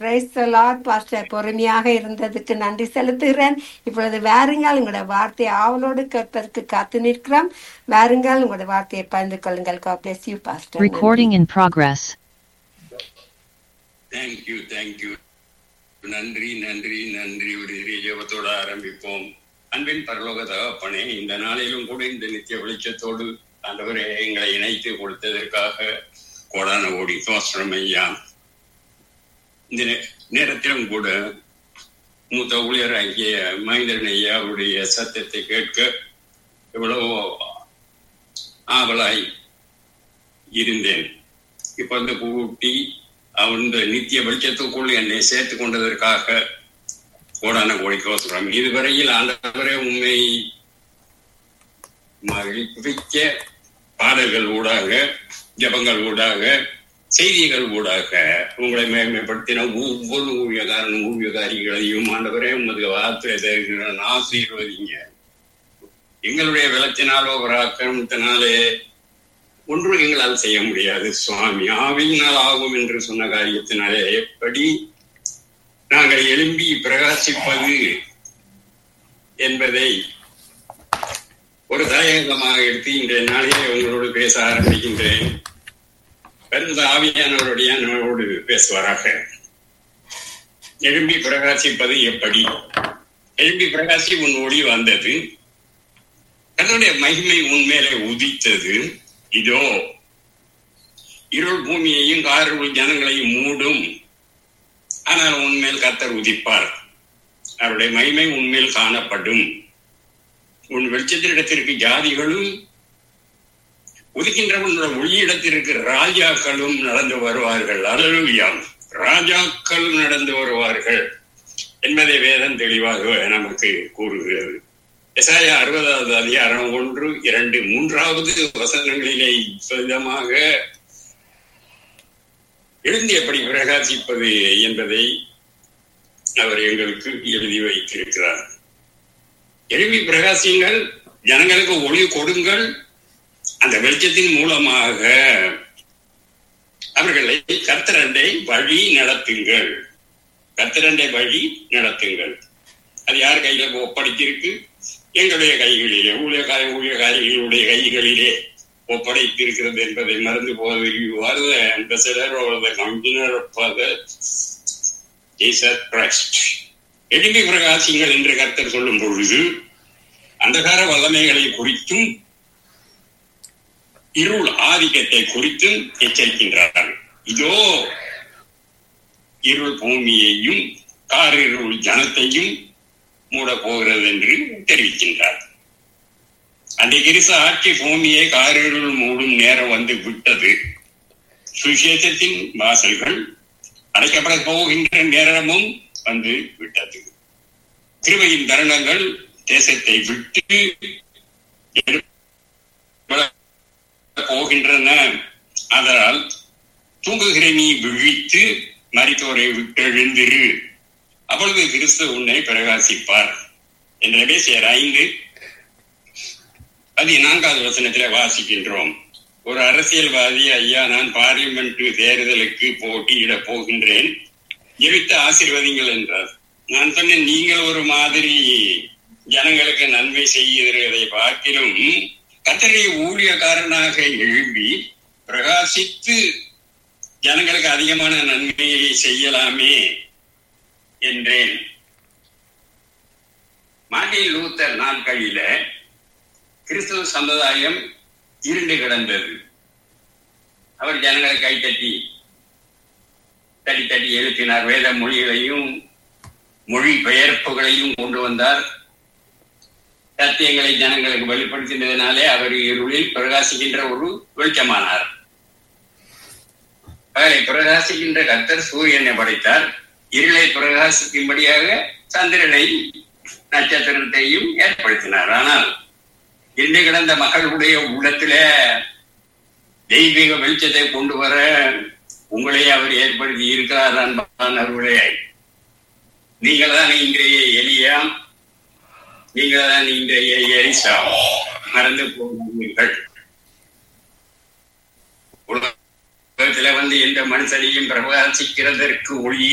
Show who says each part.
Speaker 1: Pastor பொறுமையாக இருந்ததுக்கு நன்றி செலுத்துகிறேன் இப்பொழுது வாருங்கள் உங்களோட வார்த்தையை ஆவலோடு கேட்பதற்கு காத்து நிற்கிறோம் வாருங்கள் உங்களோட வார்த்தையை பகிர்ந்து கொள்ளுங்கள் God bless you pastor
Speaker 2: Recording in progress.
Speaker 3: Thank you thank you நன்றி நன்றி நன்றி ஒரு ஜெபத்தோடு ஆரம்பிப்போம் அன்பின் பரலோக தகப்பனே இந்த நாளிலும் கூட இந்த நித்திய வெளிச்சத்தோடு ஆண்டவரே எங்களை இணைத்து கொடுத்ததற்காக கோடான ஓடி தோஸ்திரம் ஐயா இந்த நே- நேரத்திலும் கூட மூத்த ஊழியராகிய மகேந்திரன் ஐயா அவருடைய சத்தத்தை கேட்க எவ்வளவோ ஆவலாய் இருந்தேன் இப்ப வந்து கூட்டி அந்த நித்திய வெளிச்சத்துக்குள் என்னை சேர்த்து கொண்டதற்காக கோடான கோடிக்கோசுரம் இதுவரையில் ஆண்டவரே உண்மை மகிழ்விக்க பாடல்கள் ஊடாக ஜபங்கள் ஊடாக செய்திகள் ஊடாக உங்களை மேன்மைப்படுத்தின ஒவ்வொரு ஊழியக்காரன் ஊழியக்காரிகளையும் ஆண்டவரே உமது வார்த்தை தருகிறேன் ஆசீர்வதிங்க எங்களுடைய விளக்கினாலோ ஒரு ஆக்கிரமத்தினாலே ஒன்று எங்களால் செய்ய முடியாது சுவாமி ஆவியினால் ஆகும் என்று சொன்ன காரியத்தினாலே எப்படி நாங்கள் எழும்பி பிரகாசிப்பது என்பதை ஒரு தாயகமாக எடுத்து இன்றைய நாளிலே உங்களோடு பேச ஆரம்பிக்கின்றேன் பெருந்த ஆவியானவருடைய நம்மளோடு பேசுவாராக எழும்பி பிரகாசிப்பது எப்படி எழும்பி பிரகாசி உன் ஒளி வந்தது தன்னுடைய மகிமை உன்மேலே உதித்தது இதோ இருள் பூமியையும் காருள் ஜனங்களையும் மூடும் ஆனால் உன்மேல் கத்தர் உதிப்பார் அவருடைய மகிமை உன்மேல் காணப்படும் உன் வெளிச்சத்தினிடத்திற்கு ஜாதிகளும் உதிக்கின்றவனோட ஒளியிடத்திற்கு ராஜாக்களும் நடந்து வருவார்கள் அலலுவியாம் ராஜாக்களும் நடந்து வருவார்கள் என்பதை வேதம் தெளிவாக நமக்கு கூறுகிறது எசாயா அறுபதாவது அதிகாரம் ஒன்று இரண்டு மூன்றாவது வசனங்களிலே விதமாக எழுந்து எப்படி பிரகாசிப்பது என்பதை அவர் எங்களுக்கு எழுதி வைத்திருக்கிறார் எழுப்பி பிரகாசியுங்கள் ஜனங்களுக்கு ஒளி கொடுங்கள் அந்த வெளிச்சத்தின் மூலமாக அவர்களை கத்திரண்டை வழி நடத்துங்கள் கத்திரண்டை வழி நடத்துங்கள் அது யார் கையில ஒப்படைத்திருக்கு எங்களுடைய கைகளிலே ஊழியக்கார ஊழியக்காரிகளுடைய கைகளிலே ஒப்படைத்திருக்கிறது என்பதை மறந்து போவது வருத ambassador or the convener for the Jesus Christ. எளிமை பிரகாசிங்கள் என்று கர்த்தர் சொல்லும் பொழுது அந்தகார வல்லமைகளை குறித்தும் இருள் ஆதிக்கத்தை குறித்தும் எச்சரிக்கின்றார்கள் இதோ இருள் பூமியையும் காரிருள் ஜனத்தையும் மூட போகிறது என்று தெரிவிக்கின்றார் அந்த கிறிஸ்து ஆட்சி பூமியை காரிருள் மூடும் நேரம் வந்து விட்டது சுவிசேஷத்தின் வாசல்கள் அடைக்கப்பட போகின்ற நேரமும் வந்து விட்டது கிருபையின் தருணங்கள் தேசத்தை விட்டு போகின்றன அதனால் தூங்குகிற நீ விழித்து மரித்தோரை விட்டெழுந்திரு அப்பொழுது கிறிஸ்து உன்னை பிரகாசிப்பார் என்று சேர் ஐந்து பதினான்காவது வசனத்திலே வாசிக்கின்றோம் ஒரு அரசியல்வாதி ஐயா நான் பார்லிமெண்ட் தேர்தலுக்கு போட்டியிட போகின்றேன் ஜெபித்து ஆசீர்வதிங்கள் என்றார் நான் சொன்னேன் நீங்கள் ஒரு மாதிரி ஜனங்களுக்கு நன்மை செய்கிறதை பார்க்கிலும் கத்தரை ஊழியக்காரனாக எழும்பி பிரகாசித்து ஜனங்களுக்கு அதிகமான நன்மையை செய்யலாமே என்றேன் மார்ட்டின் லூத்தர் நாட்களில கிறிஸ்துவ சமுதாயம் இருண்டு கிடந்தது அவர் ஜனங்களை கைத்தட்டி தட்டி தட்டி எழுப்பினார் வேத மொழிகளையும் மொழி பெயர்ப்புகளையும் கொண்டு வந்தார் சத்தியங்களை ஜனங்களுக்கு வெளிப்படுத்தினதினாலே அவர் இருளில் பிரகாசிக்கின்ற ஒரு வெளிச்சமானார் அவரை பிரகாசிக்கின்ற கர்த்தர் சூரியனை படைத்தார் இருளை பிரகாசிக்கும்படியாக சந்திரனை நட்சத்திரத்தையும் ஏற்படுத்தினார் ஆனால் இன்று கிடந்த மக்களுடைய உள்ளத்தில தெய்வீக வெளிச்சத்தை கொண்டு வர உங்களே அவர் ஏற்படுத்தி இருக்கிறார் அன்பானவர்களே நீங்கள் தான் இன்றைய எலியா நீங்கள் தான் இன்றைய எரிசா மறந்து போகிறீர்கள் உலகத்துல வந்து எந்த மனுஷனையும் பிரகாசிக்கிறதற்கு ஒளி